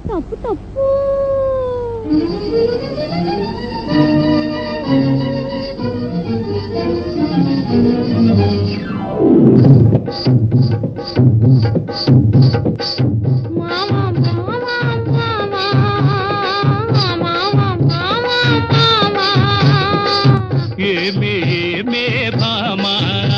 తప్పు తప్పు మావా మావా మావా మావా మావా మావా ఏమే ఏమే భామా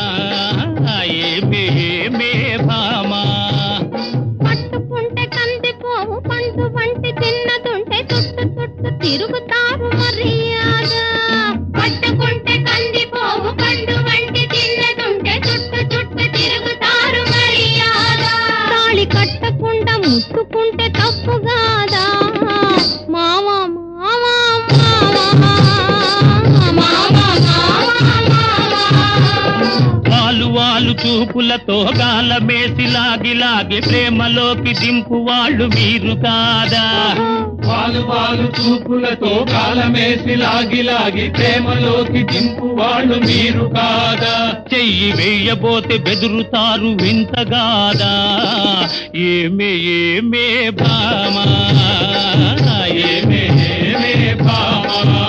ఏమే ఏమే భామా పట్టుకుంటే కందిపోవు పండు వంటి తిన్నదుంటే చుట్టు చుట్టు తిరుగుతారు మర్యాద పట్టుకుంటే కందిపోవు పండు వంటి తిన్నదుంటే చుట్టు చుట్టు తిరుగుతారు మర్యాద తాళి కట్టకుండా ముట్టుకుంటే తప్పు కాదా మావా మావా మావా మావా మావా వాలు వాలు చూపులతో గాలమేసి లాగి లాగి ప్రేమలోకి దింపు వాళ్ళు మీరు కాదా వాలు వాలు చూపులతో కాలమేసి లాగి లాగి ప్రేమలోకి దింపు వాళ్ళు మీరు కాదా చెయ్యి వేయబోతే బెదురుతారు వింతగాదా ఏమే ఏమే భామా ఏమే ఏమే భామా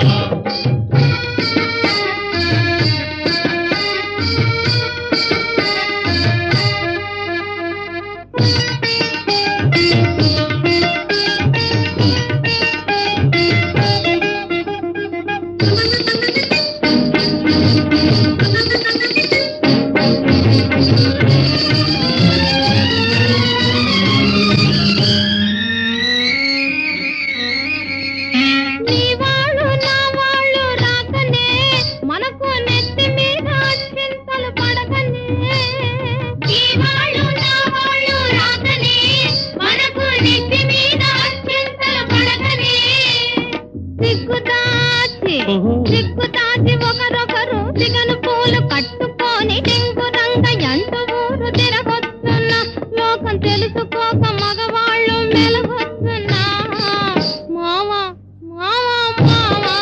నీ వాళ్ళు నా వాళ్ళు రాకనే మనకు నెత్తి మీద చింతలు పడకనే నీ వాళ్ళు నా వాళ్ళు రాకనే మనకు నెత్తి మీద చింతలు పడకనే సిగ్గుదాచి ఓహో. సిగ్గుదాచి ఒకరొకరు సిగను పూలు కట్టుకొని టింగు రంగ ఎంటు ఊరు తిరగొస్తున్నా లోకం తెలుసుకోక మగవాళ్ళు మెలగొస్తున్నా మావా మావా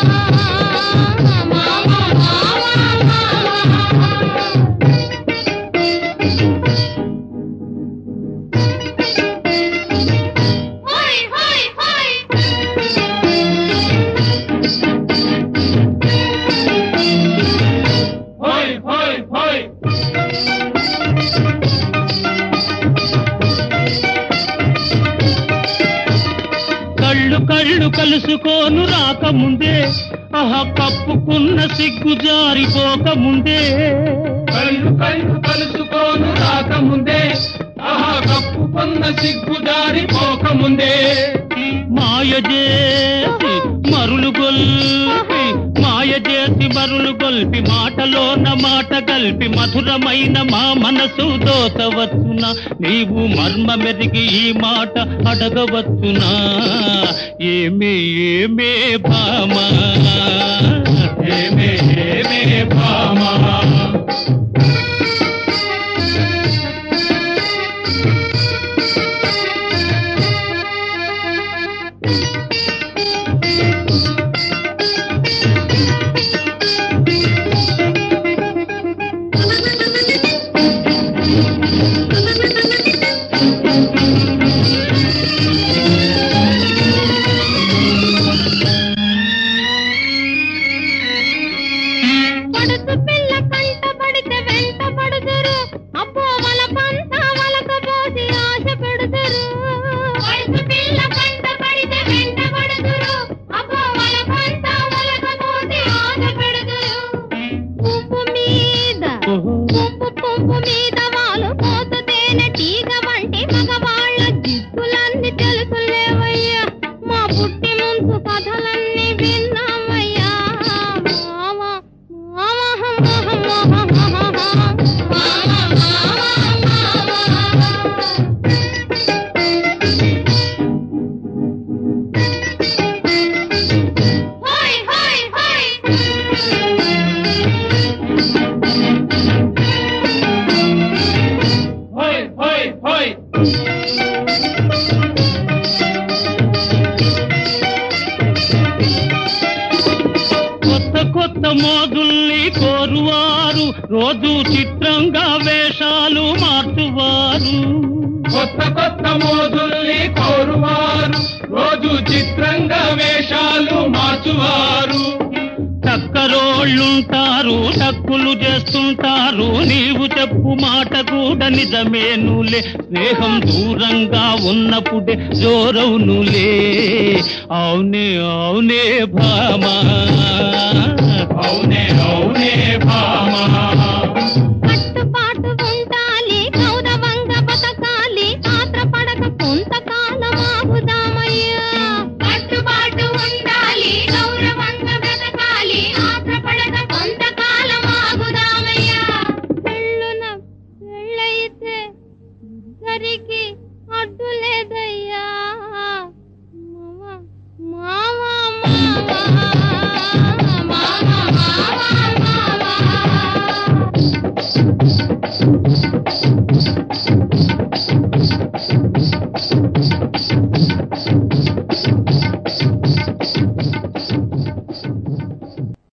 మావా మావా మావా హోయ్ హోయ్ హోయ్ హోయ్ హోయ్ హోయ్ కళ్ళు కళ్ళు కలుసుకోను రాకముందే ఆహా కప్పుకున్న సిగ్గు జారిపోకముందే కళ్ళు కళ్ళు కలుసుకోను రాకముందే ఆహా కప్పుకున్న సిగ్గు దారి పోకముందే మాయ చేసి మరులు గొల్పి మాయ చేసి మరులు గొల్పి మాటలోన మాట గల్పి మధురమైన మా మనసు దోచవచ్చునా నీవు మర్మ మెరిగి ఈ మాట అడగవచ్చునా ఏమే ఏమే భామా ఏమే ఏమే భామా పడుతు పిల్ల కంట పడితే వెంట పడుదురు అబ్బో వల పంత వలక పోసి ఆశ పెడుదురు పడుతు పిల్ల కంట పడితే వెంట పడుదురు అబ్బో వల పంత వలక పోసి ఆశ పెడుదురు పువ్వు మీద ఓహో. పువ్వు పువ్వు మీద వాళ్ళు పోతు తేనె తీగ వంటి మగవాళ్ళ జిత్తులన్నీ తెలుసులేవయ్యా మా పుట్టి ముందు కథలన్నీ విన్నామయ్యా మావా మావా హోయ్ హోయ్ హోయ్ హోయ్ హోయ్ హోయ్ కొత్త కొత్త మోజుల్ని కోరువారు రోజు చిత్రంగా వేషాలు మార్చువారు కొత్త కొత్త మోజుల్ని కోరువారు రోజు చిత్రంగా వేషాలు మార్చువారు చక్కరోళ్ళుంటారు టక్కులు చేస్తుంటారు నీవు చెప్పు మాట కూడా నిజమేనులే స్నేహం దూరంగా ఉన్నప్పుడే జోరవునులే అవునే అవునే భామా అవునే అవునే భామా